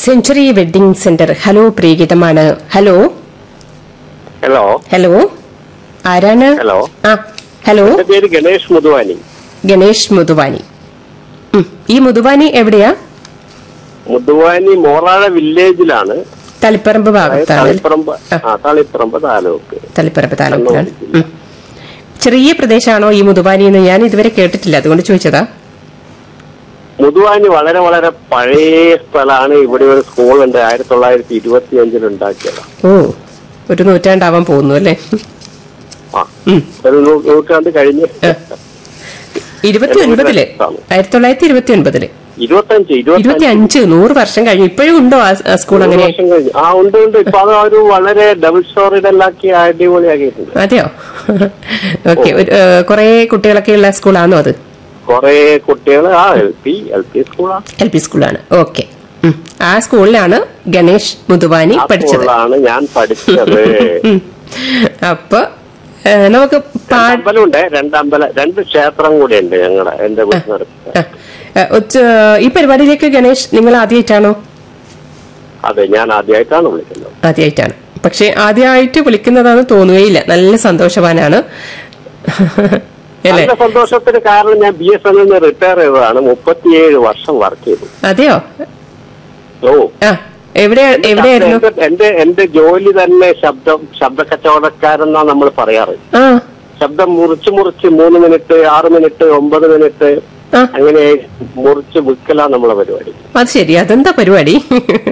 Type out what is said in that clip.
Century wedding centre hello പ്രിയഗീതമാണ് hello hello hello ആരാണ് hello ആ ഹലോ എന്റെ പേര് ഗണേഷ് മുതുവാനി ഗണേഷ് മുതുവാനി ഉം, ഈ മുതുവാനി എവിടെയാ മുതുവാനി മോറാഴ വില്ലേജിലാണ് തളിപ്പറമ്പ് ഭാഗത്താണ് തളിപ്പറമ്പ് ആ തളിപ്പറമ്പ് താലൂക്ക് തളിപ്പറമ്പ് താലൂക്കിലാണ് ഉം. ചെറിയ പ്രദേശമാണോ ഈ മുതുവാനി എന്ന് ഞാൻ ഇതുവരെ കേട്ടിട്ടില്ല അതുകൊണ്ട് ചോദിച്ചതാ മുതുവാനി വളരെ വളരെ പഴയ സ്ഥലമാണ് ഇവിടെ ഒരു സ്കൂളുണ്ട് ആയിരത്തി തൊള്ളായിരത്തി ഇരുപത്തി അഞ്ചിൽ ഉണ്ടാക്കിയതാണ് ഓ ഒരു നൂറ്റാണ്ടാവാൻ പോകുന്നു അല്ലേ ആ ഒരു നൂ- നൂറ്റാണ്ട് കഴിഞ്ഞ് ഇരുപത്തി ഒൻപതില് ആയിരത്തി തൊള്ളായിരത്തി ഇരുപത്തി ഒൻപതില് ഇരുപത്തഞ്ച് ഇരുപത്തി ഇരുപത്തി അഞ്ച് നൂറ് വർഷം കഴിഞ്ഞു ഇപ്പോഴും ഉണ്ടോ ആ ആ സ്കൂൾ അങ്ങനെ വർഷം കഴിഞ്ഞ് ആ ഉണ്ട് ഉണ്ട് ഇപ്പൊ അത് ഒരു വളരെ ഡബിൾ സ്റ്റോറിഡ് എല്ലാക്കി അടിപൊളിയാക്കിയിട്ടുണ്ട് അതെയോ ഓക്കെ കുറെ കുട്ടികളൊക്കെ ഉള്ള സ്കൂളാണോ അത് കുറെ കുട്ടികൾ ആ എൽ പി എൽ പി സ്കൂളാ എൽ പി സ്കൂളാണ് ഓക്കെ ആ സ്കൂളിലാണ് ഗണേഷ് മുതുവാനി ആ പഠിച്ചത് സ്കൂളിലാണ് ഞാൻ പഠിച്ചത് ഉം. അപ്പൊ ഏ, നമുക്ക് പാ അമ്പലമുണ്ട് രണ്ട് അമ്പലം രണ്ട് ക്ഷേത്രം കൂടി ഉണ്ട് ഞങ്ങളുടെ എന്റെ വീട്ടിനടുത്ത് ആ, ഏ, ഉച്ച- ഈ പരിപാടിയിലേക്ക് ഗണേഷ് നിങ്ങൾ ആദ്യമായിട്ടാണോ അതെ ഞാൻ ആദ്യമായിട്ടാണ് വിളിക്കുന്നത് ആദ്യമായിട്ടാണ് പക്ഷെ ആദ്യമായിട്ട് വിളിക്കുന്നതാണെന്ന് തോന്നുകയില്ല നല്ല സന്തോഷവാനാണ് അല്ലേ നല്ല സന്തോഷത്തിന് കാരണം ഞാൻ ബി എസ് എൻ റിട്ടയർ ചെയ്തതാണ് മുപ്പത്തിയേഴ് വർഷം വർക്ക് ചെയ്തു അതെയോ ഓ ആ എവിടെ എവിടെയായിരുന്നു എന്റെ- എന്റെ എന്റെ ജോലി തന്നെ ശബ്ദം ശബ്ദ കച്ചവടക്കാരെന്നാ നമ്മൾ പറയാറ് ആ ശബ്ദം മുറിച്ച് മുറിച്ച് മൂന്ന് മിനിറ്റ് ആറ് മിനിറ്റ് ഒമ്പത് മിനിറ്റ് ആ അങ്ങനെ മുറിച്ച് വിൽക്കലാണ് നമ്മളെ പരിപാടി അത് ശരി അതെന്താ പരിപാടി